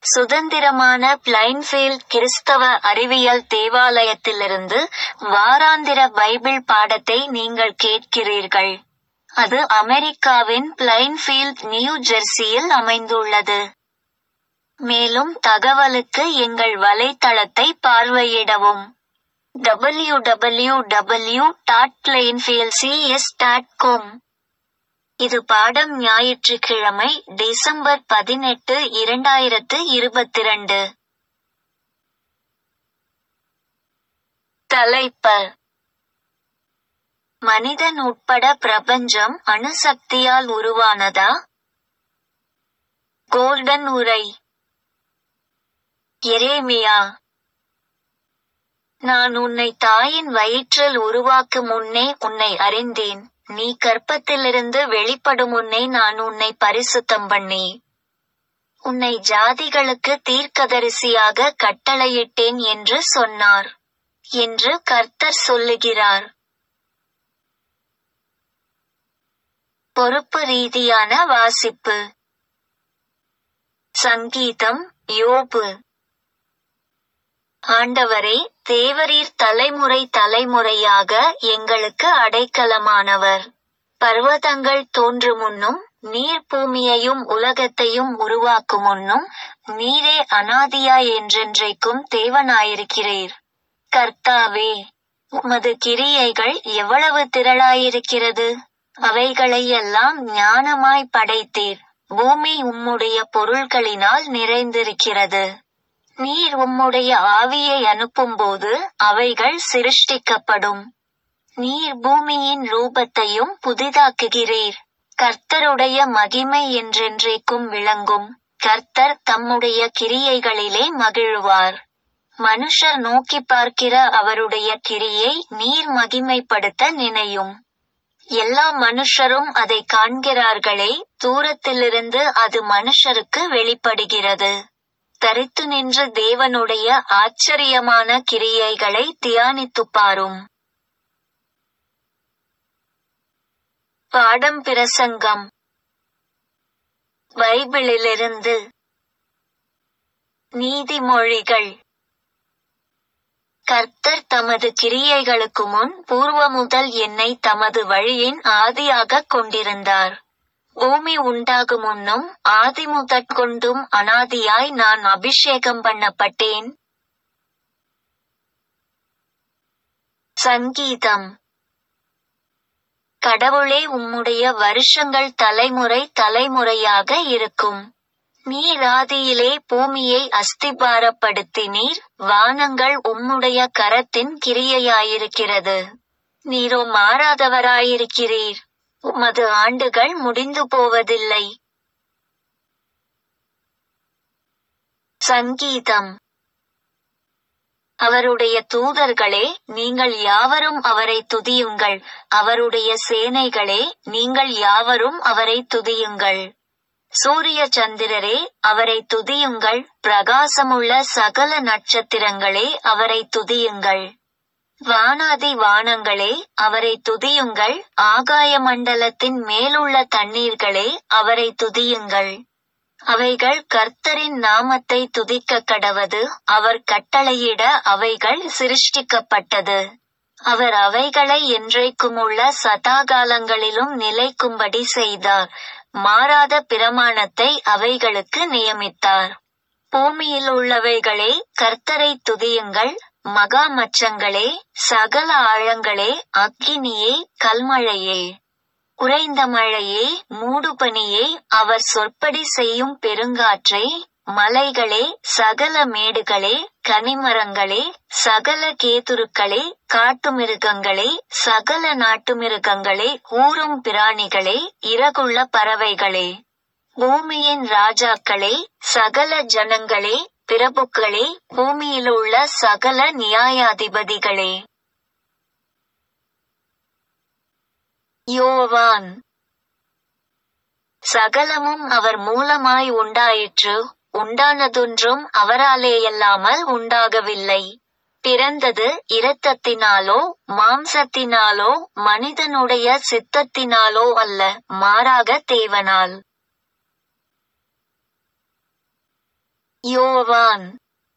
சுதந்திரமான பிளைன்ஃபீல்ட் கிறிஸ்தவ அறிவியல் தேவாலயத்திலிருந்து வாராந்திர பைபிள் பாடத்தை நீங்கள் கேட்கிறீர்கள். அது அமெரிக்காவின் பிளைன்ஃபீல்ட் நியூ ஜெர்சியில் அமைந்துள்ளது. மேலும் தகவலுக்கு எங்கள் வலைத்தளத்தை பார்வையிடவும். www.plainfieldcs.com இது பாடம் ஞாயிற்றுக்கிழமை டிசம்பர் பதினெட்டு இரண்டாயிரத்து இருபத்திரண்டு. தலைப்ப மனிதன் உட்பட பிரபஞ்சம் அணுசக்தியால் உருவானதா? கோல்டன் உரை எரேமியா நான் உன்னை தாயின் வயிற்றில் உருவாக்கு முன்னே உன்னை அறிந்தேன் நீ கர்ப்பத்திலிருந்து வெளிப்படுமுன்னே நான் உன்னை பரிசுத்தம் பண்ணி உன்னை ஜாதிகளுக்கு தீர்க்கதரிசியாக கட்டளையிட்டேன் என்று சொன்னார் என்று கர்த்தர் சொல்லுகிறார் பொறுப்பு ரீதியான வாசிப்பு சங்கீதம் யோபு ஆண்டவரே தேவரீர் தலைமுறை தலைமுறையாக எங்களுக்கு அடைக்கலமானவர் பர்வதங்கள் தோன்றுமுன்னும் நீர் பூமியையும் உலகத்தையும் உருவாக்குமுன்னும் நீரே அனாதியாய் என்றென்றைக்கும் தேவனாயிருக்கிறீர் கர்த்தாவே உமது கிரியைகள் எவ்வளவு திரளாயிருக்கிறது அவைகளையெல்லாம் ஞானமாய் படைத்தீர் பூமி உம்முடைய பொருள்களினால் நிறைந்திருக்கிறது நீர் உம்முடைய ஆவியை அனுப்பும்போது அவைகள் சிருஷ்டிக்கப்படும் நீர் பூமியின் ரூபத்தையும் புதிதாக்குகிறீர் கர்த்தருடைய மகிமை என்றென்றைக்கும் விளங்கும் கர்த்தர் தம்முடைய கிரியைகளிலே மகிழுவார் மனுஷர் நோக்கி பார்க்கிற அவருடைய கிரியை நீர் மகிமைப்படுத்த நினையும் எல்லா மனுஷரும் அதை காண்கிறார்களே தூரத்திலிருந்து அது மனுஷருக்கு வெளிப்படுகிறது தரித்து நின்று தேவனுடைய ஆச்சரியமான கிரியைகளை தியானித்துப் பாரும் பாடம் பிரசங்கம் பைபிளிலிருந்து நீதிமொழிகள் கர்த்தர் தமது கிரியைகளுக்கு முன் பூர்வ முதல் என்னை தமது வழியின் ஆதியாகக் கொண்டிருந்தார் பூமி உண்டாகு முன்னும் ஆதிமுதற்கொண்டும் அனாதியாய் நான் அபிஷேகம் பண்ணப்பட்டேன் சங்கீதம் கடவுளே உம்முடைய வருஷங்கள் தலைமுறை தலைமுறையாக இருக்கும் நீர் ஆதியிலே பூமியை அஸ்திபாரப்படுத்தினீர் வானங்கள் உம்முடைய கரத்தின் கிரியையாயிருக்கிறது நீரோ மாறாதவராயிருக்கிறீர் உமது ஆண்டுகள் முடிந்து போவதில்லை சங்கீதம் அவருடைய தூதர்களே நீங்கள் யாவரும் அவரை துதியுங்கள் அவருடைய சேனைகளே நீங்கள் யாவரும் அவரை துதியுங்கள் சூரிய சந்திரரே அவரை துதியுங்கள் பிரகாசமுள்ள சகல நட்சத்திரங்களே அவரை துதியுங்கள் வானாதி வானங்களே அவரை துதியுங்கள் ஆகாய மண்டலத்தின் மேலுள்ள தண்ணீர்களே அவரை துதியுங்கள் அவைகள் கர்த்தரின் நாமத்தை துதிக்க கடவது அவர் கட்டளையிட அவைகள் சிருஷ்டிக்கப்பட்டது அவர் அவைகளை என்றைக்குமுள்ள சதாகாலங்களிலும் நிலைக்கும்படி செய்தார் மாறாத பிரமாணத்தை அவைகளுக்கு நியமித்தார் பூமியில் உள்ளவைகளே கர்த்தரை துதியுங்கள் மகா மச்சங்களே சகல ஆழங்களே அக்கினியே கல்மழையே உறைந்த மழையே மூடுபனியே அவர் சொற்படி செய்யும் பெருங்காற்றே மலைகளே சகல மேடுகளே கனிமரங்களே சகல கேதுருக்களே காட்டுமிருகங்களே சகல நாட்டுமிருகங்களே ஊரும் பிராணிகளே இறகுள்ள பறவைகளே பூமியின் ராஜாக்களே சகல ஜனங்களே பிரபுக்களே பூமியிலுள்ள சகல நியாயாதிபதிகளே யோவான் சகலமும் அவர் மூலமாய் உண்டாயிற்று உண்டானதொன்றும் அவராலேயல்லாமல் உண்டாகவில்லை பிறந்தது இரத்தத்தினாலோ மாம்சத்தினாலோ மனிதனுடைய சித்தத்தினாலோ அல்ல மாறாக தேவனால் யோவான்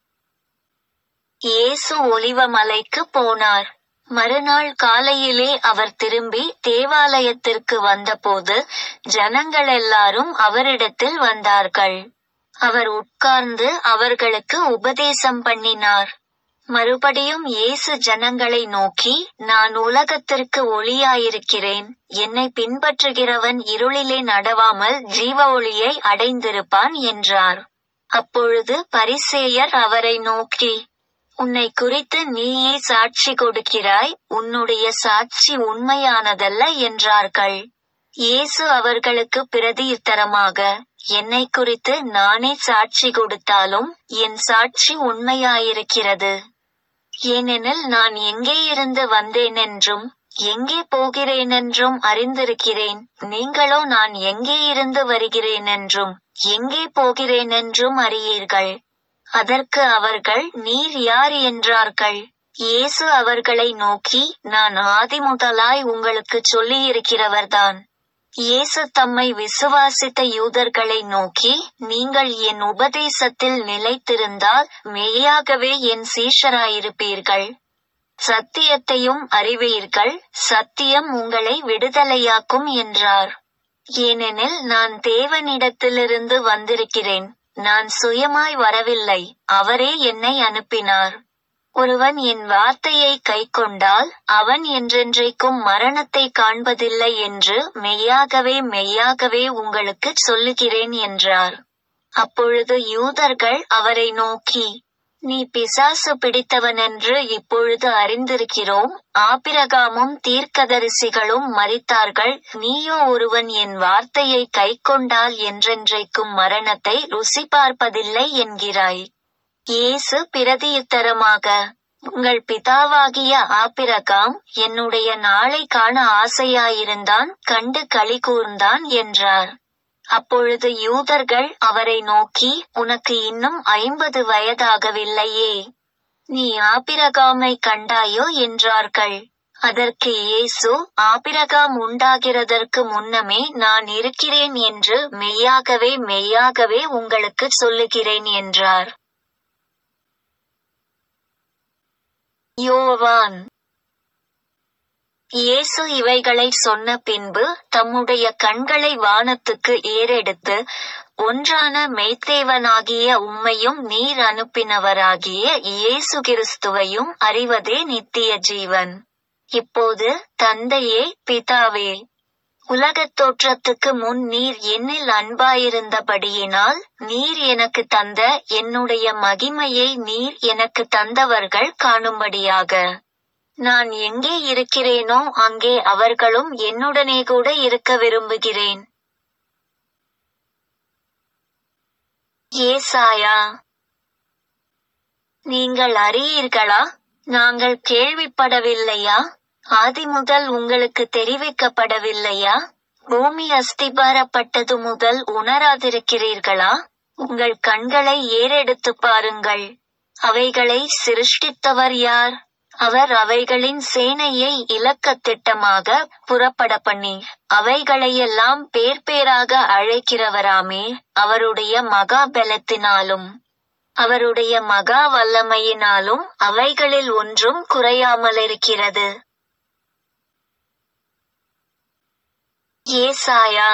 இயேசு ஒலிவமலைக்கு போனார் மறுநாள் காலையிலே அவர் திரும்பி தேவாலயத்திற்கு வந்தபோது ஜனங்கள் எல்லாரும் அவரிடத்தில் வந்தார்கள் அவர் உட்கார்ந்து அவர்களுக்கு உபதேசம் பண்ணினார் மறுபடியும் இயேசு ஜனங்களை நோக்கி நான் உலகத்திற்கு ஒளியாயிருக்கிறேன் என்னை பின்பற்றுகிறவன் இருளிலே நடவாமல் ஜீவ ஒளியை அடைந்திருப்பான் என்றார் அப்பொழுது பரிசேயர் அவரை நோக்கி உன்னை குறித்து நீயே சாட்சி கொடுக்கிறாய் உன்னுடைய சாட்சி உண்மையானதல்ல என்றார்கள் இயேசு அவர்களுக்கு பிரதியுத்தரமாக என்னை குறித்து நானே சாட்சி கொடுத்தாலும் என் சாட்சி உண்மையாயிருக்கிறது ஏனெனில் நான் எங்கே இருந்து வந்தேனென்றும் எங்கே போகிறேனென்றும் அறிந்திருக்கிறேன் நீங்களோ நான் எங்கே இருந்து வருகிறேனென்றும் எங்கே போகிறேனென்றும் அறியீர்கள் அதற்கு அவர்கள் நீர் யார் என்றார்கள் இயேசு அவர்களை நோக்கி நான் ஆதிமுதலாய் உங்களுக்கு சொல்லியிருக்கிறவர்தான் இயேசு தம்மை விசுவாசித்த யூதர்களை நோக்கி நீங்கள் என் உபதேசத்தில் நிலைத்திருந்தால் மெய்யாகவே என் சீஷராயிருப்பீர்கள் சத்தியத்தையும் அறிவீர்கள் சத்தியம் உங்களை விடுதலையாக்கும் என்றார் ஏனெனில் நான் தேவனிடத்திலிருந்து வந்திருக்கிறேன் நான் சுயமாய் வரவில்லை அவரே என்னை அனுப்பினார் ஒருவன் என் வார்த்தையை கைக்கொண்டால் அவன் என்றென்றைக்கும் மரணத்தை காண்பதில்லை என்று மெய்யாகவே மெய்யாகவே உங்களுக்கு சொல்லுகிறேன் என்றார் அப்பொழுது யூதர்கள் அவரை நோக்கி நீ பிசாசு பிடித்தவனென்று இப்பொழுது அறிந்திருக்கிறோம் ஆபிரகாமும் தீர்க்கதரிசிகளும் மரித்தார்கள் நீயோ ஒருவன் என் வார்த்தையை கைக்கொண்டால் என்றென்றைக்கும் மரணத்தை ருசி பார்ப்பதில்லை என்கிறாய் இயேசு பிரதியுத்தரமாக உங்கள் பிதாவாகிய ஆபிரகாம் என்னுடைய நாளை காண ஆசையாயிருந்தான் கண்டு களி கூர்ந்தான் என்றார் அப்பொழுது யூதர்கள் அவரை நோக்கி உனக்கு இன்னும் ஐம்பது வயதாகவில்லையே நீ ஆபிரகாமை கண்டாயோ என்றார்கள் அதற்கு இயேசு ஆபிரகாம் உண்டாகிறதற்கு முன்னமே நான் இருக்கிறேன் என்று மெய்யாகவே மெய்யாகவே உங்களுக்கு சொல்லுகிறேன் என்றார் யோவான் இயேசு இவைகளை சொன்ன பின்பு தம்முடைய கண்களை வானத்துக்கு ஏறெடுத்து ஒன்றான மெய்த்தேவனாகிய உம்மையும் நீர் அனுப்பினவராகிய இயேசு கிறிஸ்துவையும் அறிவதே நித்திய ஜீவன் இப்போது தந்தையே பிதாவே உலகத் தோற்றத்துக்கு முன் நீர் என்னில் அன்பாயிருந்தபடியினால் நீர் எனக்கு தந்த என்னுடைய மகிமையை நீர் எனக்கு தந்தவர்கள் காணும்படியாக நான் எங்கே இருக்கிறேனோ அங்கே அவர்களும் என்னுடனே கூட இருக்க விரும்புகிறேன் ஏசாயா நீங்கள் அறியீர்களா நாங்கள் கேள்விப்படவில்லையா ஆதி முதல் உங்களுக்கு தெரிவிக்கப்படவில்லையா பூமி அஸ்திபாரப்பட்டது முதல் உணராதிருக்கிறீர்களா உங்கள் கண்களை ஏறெடுத்து பாருங்கள் அவைகளை சிருஷ்டித்தவர் யார் அவர் அவைகளின் சேனையை இலக்க திட்டமாக புறப்பட பண்ணி அவைகளையெல்லாம் பேர் பேராக அழைக்கிறவராமே அவருடைய மகா பலத்தினாலும் அவருடைய மகா வல்லமையினாலும் அவைகளில் ஒன்றும் குறையாமலிருக்கிறது ஏசாயா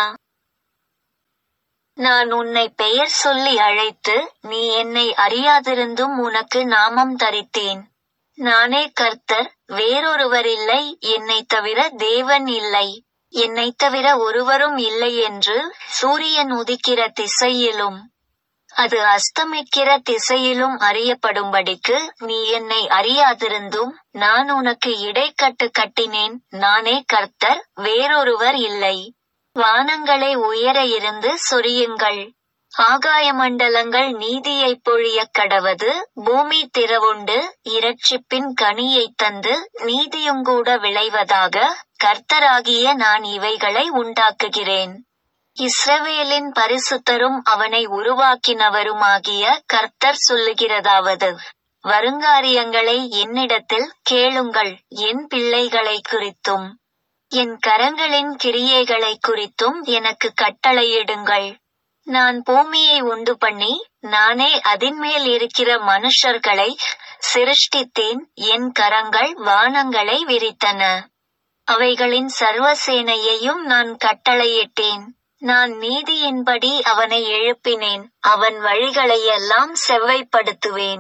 நான் உன்னை பெயர் சொல்லி அழைத்து நீ என்னை அறியாதிருந்தும் உனக்கு நாமம் தரித்தேன் நானே கர்த்தர் வேறொருவர் இல்லை என்னை தவிர தேவன் இல்லை என்னை தவிர ஒருவரும் இல்லை என்று சூரியன் உதிக்கிற திசையிலும் அது அஸ்தமிக்கிற திசையிலும் அறியப்படும்படிக்கு நீ என்னை அறியாதிருந்தும் நான் உனக்கு இடைக்கட்டு கட்டினேன் நானே கர்த்தர் வேறொருவர் இல்லை வானங்களை உயர இருந்து சொரியுங்கள் ஆகாய மண்டலங்கள் நீதியைப் பொழியக் கடவது பூமி திறவுண்டு இரட்சிப்பின் கனியைத் தந்து நீதியுங்கூட விளைவதாக கர்த்தராகிய நான் இவைகளை உண்டாக்குகிறேன் இஸ்ரவேலின் பரிசுத்தரும் அவனை உருவாக்கினவருமாகிய கர்த்தர் சொல்லுகிறதாவது வருங்காரியங்களை என்னிடத்தில் கேளுங்கள் என் பிள்ளைகளை குறித்தும் என் கரங்களின் கிரியைகளை குறித்தும் எனக்கு கட்டளையிடுங்கள் நான் பூமியை உண்டு பண்ணி நானே அதின்மேல் இருக்கிற மனுஷர்களை சிருஷ்டித்தேன் என் கரங்கள் வானங்களை விரித்தன அவைகளின் சர்வசேனையையும் நான் கட்டளையிட்டேன் நான் நீதியின்படி அவனை எழுப்பினேன் அவன் வழிகளையெல்லாம் செவ்வைப்படுத்துவேன்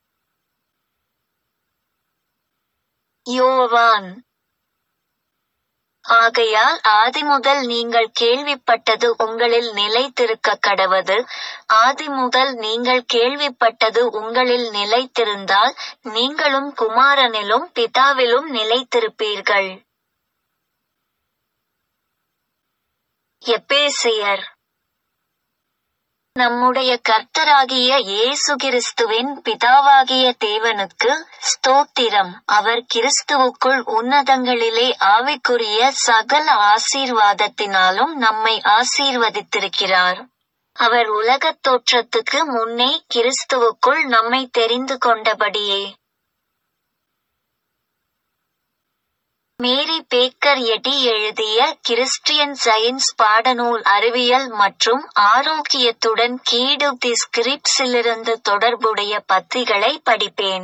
யோவான் ஆகையால் ஆதிமுதல் நீங்கள் கேள்விப்பட்டது உங்களில் நிலைத்திருக்க கடவது ஆதிமுதல் நீங்கள் கேள்விப்பட்டது உங்களில் நிலைத்திருந்தால் நீங்களும் குமாரனிலும் பிதாவிலும் நிலைத்திருப்பீர்கள் எபேசியர் நம்முடைய கர்த்தராகிய இயேசு கிறிஸ்துவின் பிதாவாகிய தேவனுக்கு ஸ்தோத்திரம் அவர் கிறிஸ்துவுக்குள் உன்னதங்களிலே ஆவிக்குரிய சகல ஆசீர்வாதத்தினாலும் நம்மை ஆசீர்வதித்திருக்கிறார் அவர் உலகத் தோற்றத்துக்கு முன்னே கிறிஸ்துவுக்குள் நம்மை தெரிந்து கொண்டபடியே மேரி பேக்கர் எடி எழுதிய கிறிஸ்டியன் சயின்ஸ் பாடநூல் அறிவியல் மற்றும் ஆரோக்கியத்துடன் கீடு தி ஸ்கிரிப்ட்ஸிலிருந்து தொடர்புடைய பத்திகளை படிப்பேன்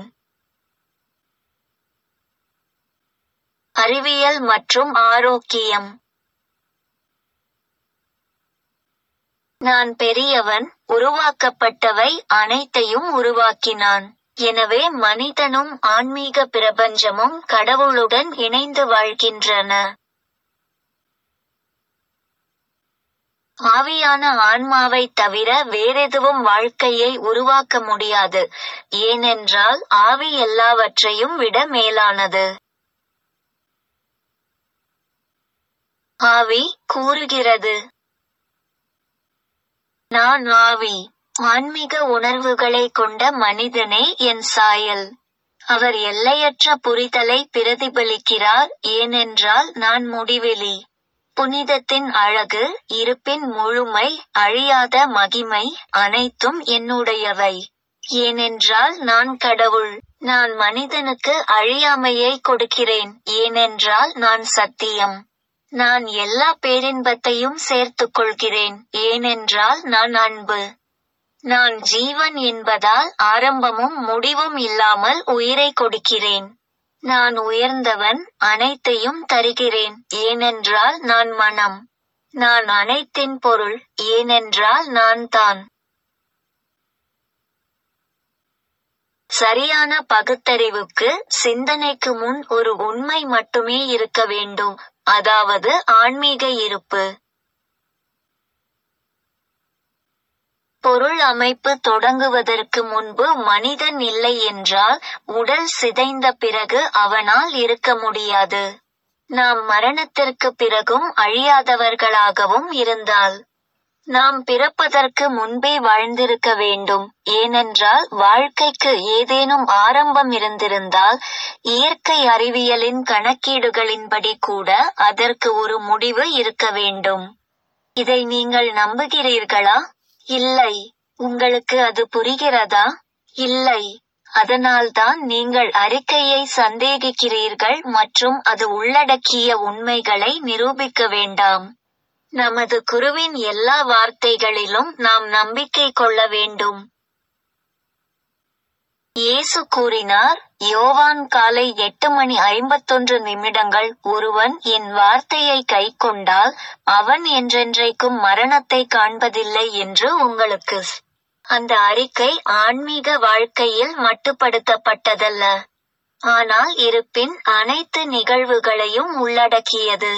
அறிவியல் மற்றும் ஆரோக்கியம் நான் பெரியவன் உருவாக்கப்பட்டவை அனைத்தையும் உருவாக்கினான் எனவே மனிதனும் ஆன்மீக பிரபஞ்சமும் கடவுளுடன் இணைந்து வாழ்கின்றன ஆவியான ஆன்மாவை தவிர வேறெதுவும் வாழ்க்கையை உருவாக்க முடியாது ஏனென்றால் ஆவி எல்லாவற்றையும் விட மேலானது ஆவி கூறுகிறது நான் ஆவி ஆன்மீக உணர்வுகளை கொண்ட மனிதனே என் சாயல் அவர் எல்லையற்ற புரிதலை பிரதிபலிக்கிறார் ஏனென்றால் நான் முடிவெளி புனிதத்தின் அழகு இருப்பின் முழுமை அழியாத மகிமை அனைத்தும் என்னுடையவை ஏனென்றால் நான் கடவுள் நான் மனிதனுக்கு அழியாமையை கொடுக்கிறேன் ஏனென்றால் நான் சத்தியம் நான் எல்லா பேரின்பத்தையும் சேர்த்துக் கொள்கிறேன் ஏனென்றால் நான் அன்பு நான் ஜீவன் என்பதால் ஆரம்பமும் முடிவும் இல்லாமல் உயிரை கொடுக்கிறேன் நான் உயர்ந்தவன் அனைத்தையும் தருகிறேன் ஏனென்றால் நான் மனம் நான் அனைத்தின் பொருள் ஏனென்றால் நான் தான் சரியான பகுத்தறிவுக்கு சிந்தனைக்கு முன் ஒரு உண்மை மட்டுமே இருக்க வேண்டும் அதாவது ஆன்மீக இருப்பு பொருள் அமைப்பு தொடங்குவதற்கு முன்பு மனிதன் இல்லை என்றால் உடல் சிதைந்த பிறகு அவனால் இருக்க முடியாது நாம் மரணத்திற்கு பிறகும் அழியாதவர்களாகவும் இருந்தால் நாம் பிறப்பதற்கு முன்பே வாழ்ந்திருக்க வேண்டும் ஏனென்றால் வாழ்க்கைக்கு ஏதேனும் ஆரம்பம் இருந்திருந்தால் இயற்கை அறிவியலின் கணக்கீடுகளின்படி கூட அதற்கு ஒரு முடிவு இருக்க வேண்டும் இதை நீங்கள் நம்புகிறீர்களா இல்லை உங்களுக்கு அது புரிகிறதா இல்லை அதனால்தான் நீங்கள் அறிக்கையை சந்தேகிக்கிறீர்கள் மற்றும் அது உள்ளடக்கிய உண்மைகளை நிரூபிக்க வேண்டாம் நமது குருவின் எல்லா வார்த்தைகளிலும் நாம் நம்பிக்கை கொள்ள வேண்டும் இயேசு கூறினார் யோவான் காலை எட்டு மணி ஐம்பத்தொன்று நிமிடங்கள் ஒருவன் என் வார்த்தையை கைக்கொண்டால் அவன் என்றென்றைக்கும் மரணத்தை காண்பதில்லை என்று உங்களுக்கு அந்த அறிக்கை ஆன்மீக வாழ்க்கையில் மட்டுப்படுத்தப்பட்டதல்ல ஆனால் இருப்பின் அனைத்து நிகழ்வுகளையும் உள்ளடக்கியது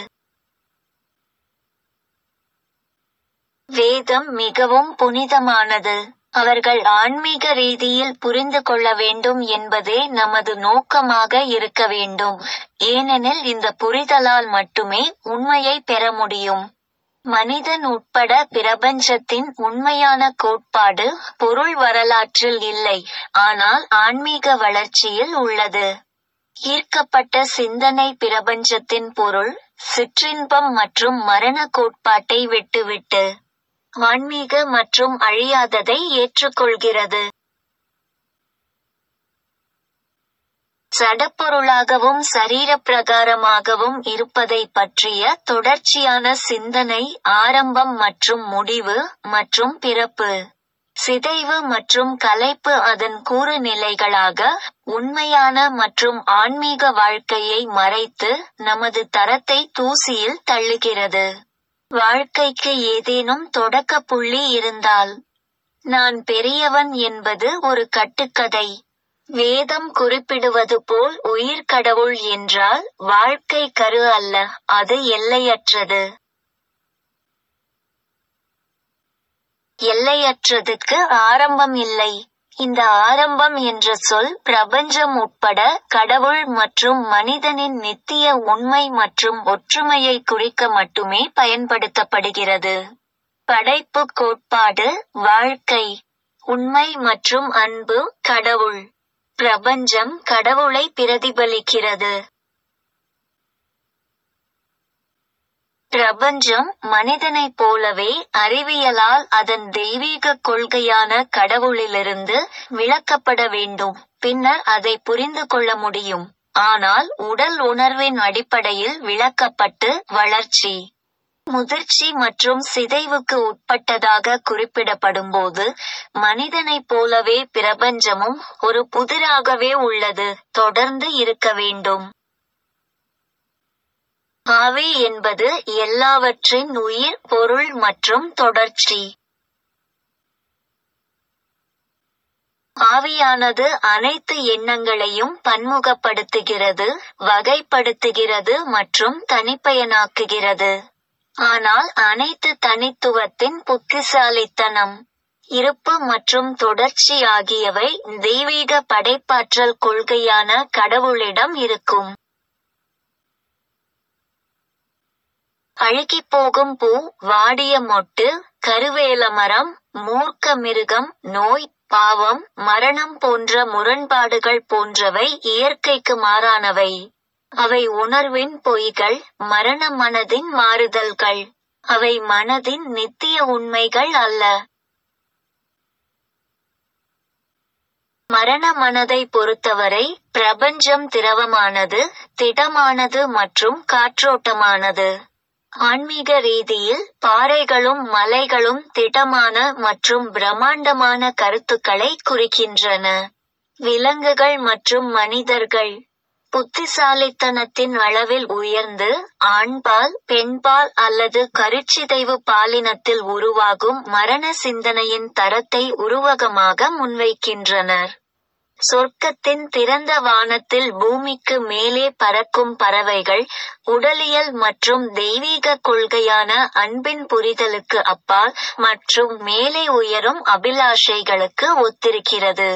வேதம் மிகவும் புனிதமானது அவர்கள் ஆன்மீக ரீதியில் புரிந்து கொள்ள வேண்டும் என்பதே நமது நோக்கமாக இருக்க வேண்டும் ஏனெனில் இந்த புரிதலால் மட்டுமே உண்மையை பெற முடியும் மனிதன் உட்பட பிரபஞ்சத்தின் உண்மையான கோட்பாடு பொருள் வரலாற்றில் இல்லை ஆனால் ஆன்மீக வளர்ச்சியில் உள்ளது ஈர்க்கப்பட்ட சிந்தனை பிரபஞ்சத்தின் பொருள் சிற்றின்பம் மற்றும் மரண கோட்பாட்டை விட்டுவிட்டு ஆன்மீக மற்றும் அழியாததை ஏற்றுக்கொள்கிறது சடப்பொருளாகவும் சரீரப்பிரகாரமாகவும் இருப்பதை பற்றிய தொடர்ச்சியான சிந்தனை ஆரம்பம் மற்றும் முடிவு மற்றும் பிறப்பு சிதைவு மற்றும் கலைப்பு அதன் கூறு நிலைகளாக உண்மையான மற்றும் ஆன்மீக வாழ்க்கையை மறைத்து நமது தரத்தை தூசியில் தள்ளுகிறது வாழ்க்கைக்கு ஏதேனும் தொடக்க புள்ளி இருந்தால் நான் பெரியவன் என்பது ஒரு கட்டுக்கதை வேதம் குறிப்பிடுவது போல் உயிர் கடவுள் என்றால் வாழ்க்கை கரு அல்ல அது எல்லையற்றது எல்லையற்றதுக்கு ஆரம்பம் இல்லை இந்த ஆரம்பம் என்ற சொல் பிரபஞ்சம் உட்பட கடவுள் மற்றும் மனிதனின் நித்திய உண்மை மற்றும் ஒற்றுமையை குறிக்க மட்டுமே பயன்படுத்தப்படுகிறது படைப்பு கோட்பாடு வாழ்க்கை உண்மை மற்றும் அன்பு கடவுள் பிரபஞ்சம் கடவுளை பிரதிபலிக்கிறது பிரபஞ்சம் மனிதனைப் போலவே அறிவியலால் அதன் தெய்வீக கொள்கையான கடவுளிலிருந்து விளக்கப்பட வேண்டும் பின்னர் அதை புரிந்து கொள்ள முடியும் ஆனால் உடல் உணர்வின் அடிப்படையில் விளக்கப்பட்டு வளர்ச்சி முதிர்ச்சி மற்றும் சிதைவுக்கு உட்பட்டதாக குறிப்பிடப்படும்போது மனிதனைப் போலவே பிரபஞ்சமும் ஒரு புதிராகவே உள்ளது தொடர்ந்து இருக்க வேண்டும் ஆவி என்பது எல்லாவற்றின் உயிர் பொருள் மற்றும் தொடர்ச்சி ஆவியானது அனைத்து எண்ணங்களையும் பன்முகப்படுத்துகிறது வகைப்படுத்துகிறது மற்றும் தனிப்பயனாக்குகிறது ஆனால் அனைத்து தனித்துவத்தின் புத்திசாலித்தனம் இருப்பு மற்றும் தொடர்ச்சி ஆகியவை தெய்வீக படைப்பாற்றல் கொள்கையான கடவுளிடம் இருக்கும் அழுகிப்போகும் பூ வாடிய மொட்டு கருவேல மரம் மூர்க்க மிருகம் நோய் பாவம் மரணம் போன்ற முரண்பாடுகள் போன்றவை இயற்கைக்கு மாறானவை அவை உணர்வின் பொய்கள் மரண மனதின் மாறுதல்கள் அவை மனதின் நித்திய உண்மைகள் அல்ல மரண மனதை பொறுத்தவரை பிரபஞ்சம் திரவமானது திடமானது மற்றும் காற்றோட்டமானது ஆன்மீக ரீதியில் பாறைகளும் மலைகளும் திடமான மற்றும் பிரம்மாண்டமான கருத்துக்களை குறிக்கின்றன விலங்குகள் மற்றும் மனிதர்கள் புத்திசாலித்தனத்தின் அளவில் உயர்ந்து ஆண்பால் பெண்பால் அல்லது கருச்சிதைவு பாலினத்தில் உருவாகும் மரண சிந்தனையின் தரத்தை உருவகமாக முன்வைக்கின்றனர் சொர்க்கத்தின் திறந்த வானத்தில் பூமிக்கு மேலே பறக்கும் பறவைகள் உடலியல் மற்றும் தெய்வீக கொள்கையான அன்பின் புரிதலுக்கு அப்பால் மற்றும் மேலே உயரும் அபிலாஷைகளுக்கு ஒத்திருக்கிறது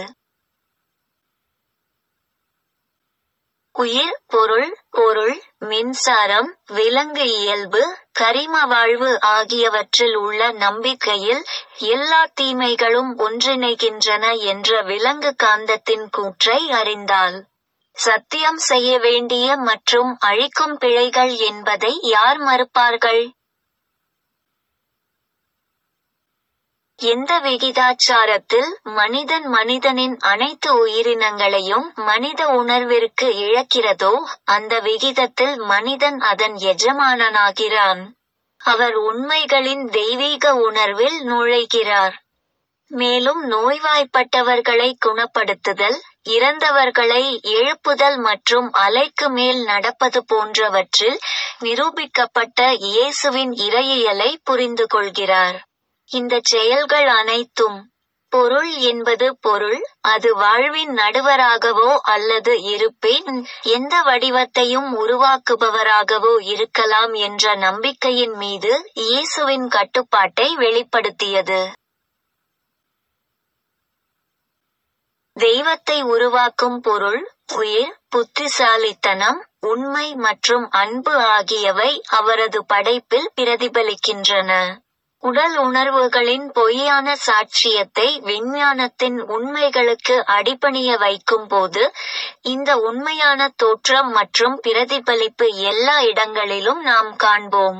உயிர் பொருள் பொருள் மின்சாரம் விலங்கு இயல்பு கரிம வாழ்வு ஆகியவற்றில் உள்ள நம்பிக்கையில் எல்லா தீமைகளும் ஒன்றிணைகின்றன என்ற விலங்கு காந்தத்தின் கூற்றை அறிந்தால் சத்தியம் செய்ய வேண்டிய மற்றும் அழிக்கும் பிழைகள் என்பதை யார் மறுப்பார்கள் எந்த விகிதாச்சாரத்தில் மனிதன் மனிதனின் அனைத்து உயிரினங்களையும் மனித உணர்விற்கு இழக்கிறதோ அந்த விகிதத்தில் மனிதன் அதன் எஜமானனாகிறான் அவர் உண்மைகளின் தெய்வீக உணர்வில் நுழைகிறார் மேலும் நோய்வாய்ப்பட்டவர்களை குணப்படுத்துதல் இறந்தவர்களை எழுப்புதல் மற்றும் அலைக்கு மேல் நடப்பது போன்றவற்றில் நிரூபிக்கப்பட்ட இயேசுவின் இறையியலை புரிந்து கொள்கிறார் இந்த செயல்கள் அனைத்தும் பொருள் என்பது பொருள் அது வாழ்வின் நடுவராகவோ அல்லது இருப்பின் எந்த வடிவத்தையும் உருவாக்குபவராகவோ இருக்கலாம் என்ற நம்பிக்கையின் மீது இயேசுவின் கட்டுப்பாட்டை வெளிப்படுத்தியது தெய்வத்தை உருவாக்கும் பொருள் உயிர் புத்திசாலித்தனம் உண்மை மற்றும் அன்பு ஆகியவை அவரது படைப்பில் பிரதிபலிக்கின்றன உடல் உணர்வுகளின் பொய்யான சாட்சியத்தை விஞ்ஞானத்தின் உண்மைகளுக்கு அடிபணிய வைக்கும்போது இந்த உண்மையான தோற்றம் மற்றும் பிரதிபலிப்பு எல்லா இடங்களிலும் நாம் காண்போம்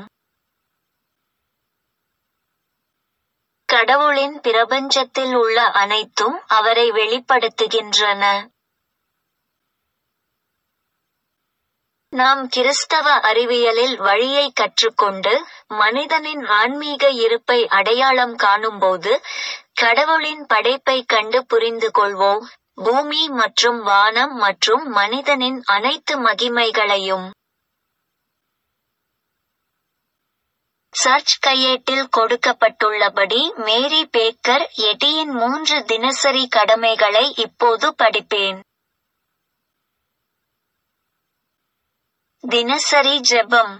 கடவுளின் பிரபஞ்சத்தில் உள்ள அனைத்தும் அவரை வெளிப்படுத்துகின்றன நாம் கிறிஸ்தவ அறிவியலில் வழியை கற்றுக்கொண்டு மனிதனின் ஆன்மீக இருப்பை அடையாளம் காணும்போது கடவுளின் படைப்பை கண்டு புரிந்து கொள்வோம் பூமி மற்றும் வானம் மற்றும் மனிதனின் அனைத்து மகிமைகளையும் சர்ச் கையேட்டில் கொடுக்கப்பட்டுள்ளபடி மேரி பேக்கர் எட்டியின் மூன்று தினசரி கடமைகளை இப்போது படிப்பேன் தினசரி ஜெபம்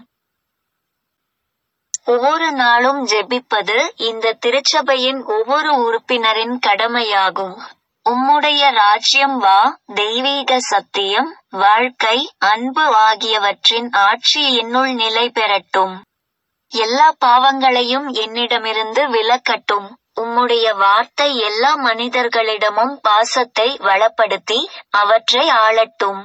ஒவ்வொரு நாளும் ஜெபிப்பது இந்த திருச்சபையின் ஒவ்வொரு உறுப்பினரின் கடமையாகும் உம்முடைய ராஜ்யம் வா தெய்வீக சத்தியம் வாழ்க்கை அன்பு ஆகியவற்றின் ஆட்சி என்னுள் நிலை பெறட்டும் எல்லா பாவங்களையும் என்னிடமிருந்து விலக்கட்டும் உம்முடைய வார்த்தை எல்லா மனிதர்களிடமும் பாசத்தை வளப்படுத்தி அவற்றை ஆளட்டும்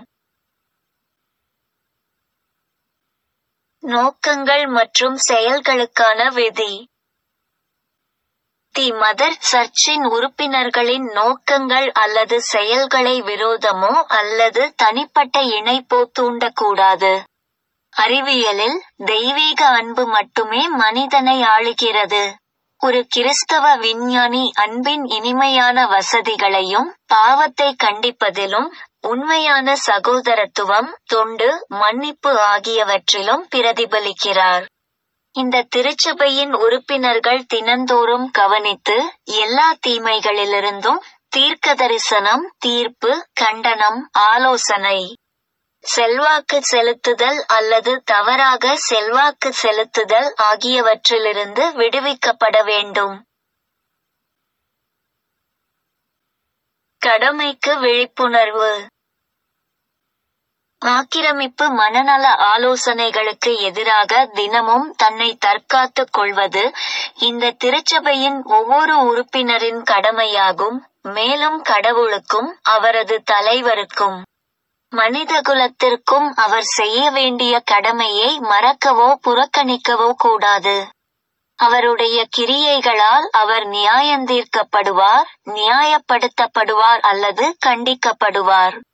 நோக்கங்கள் மற்றும் செயல்களுக்கான விதி தி மதர் சர்ச்சின் உறுப்பினர்களின் நோக்கங்கள் அல்லது செயல்களை விரோதமோ அல்லது தனிப்பட்ட இணைப்போ தூண்டக்கூடாது அறிவியலில் தெய்வீக அன்பு மட்டுமே மனிதனை ஆளுகிறது ஒரு கிறிஸ்தவ விஞ்ஞானி அன்பின் இனிமையான வசதிகளையும் பாவத்தை கண்டிப்பதிலும் உண்மையான சகோதரத்துவம் தொண்டு மன்னிப்பு ஆகியவற்றிலும் பிரதிபலிக்கிறார் இந்த திருச்சபையின் உறுப்பினர்கள் தினந்தோறும் கவனித்து எல்லா தீமைகளிலிருந்தும் தீர்க்க தரிசனம் தீர்ப்பு கண்டனம் ஆலோசனை செல்வாக்கு செலுத்துதல் அல்லது தவறாக செல்வாக்கு செலுத்துதல் ஆகியவற்றிலிருந்து விடுவிக்கப்பட வேண்டும் கடமைக்கு விழிப்புணர்வு ஆக்கிரமிப்பு மனநல ஆலோசனைகளுக்கு எதிராக தினமும் தன்னை தற்காத்துக் கொள்வது இந்த திருச்சபையின் ஒவ்வொரு உறுப்பினரின் கடமையாகும் மேலும் கடவுளுக்கும் அவரது தலைவருக்கும் மனிதகுலத்திற்கும் அவர் செய்ய வேண்டிய கடமையை மறக்கவோ புறக்கணிக்கவோ கூடாது அவருடைய கிரியைகளால் அவர் நியாயந்தீர்க்கப்படுவார் நியாயப்படுத்தப்படுவார் அல்லது கண்டிக்கப்படுவார்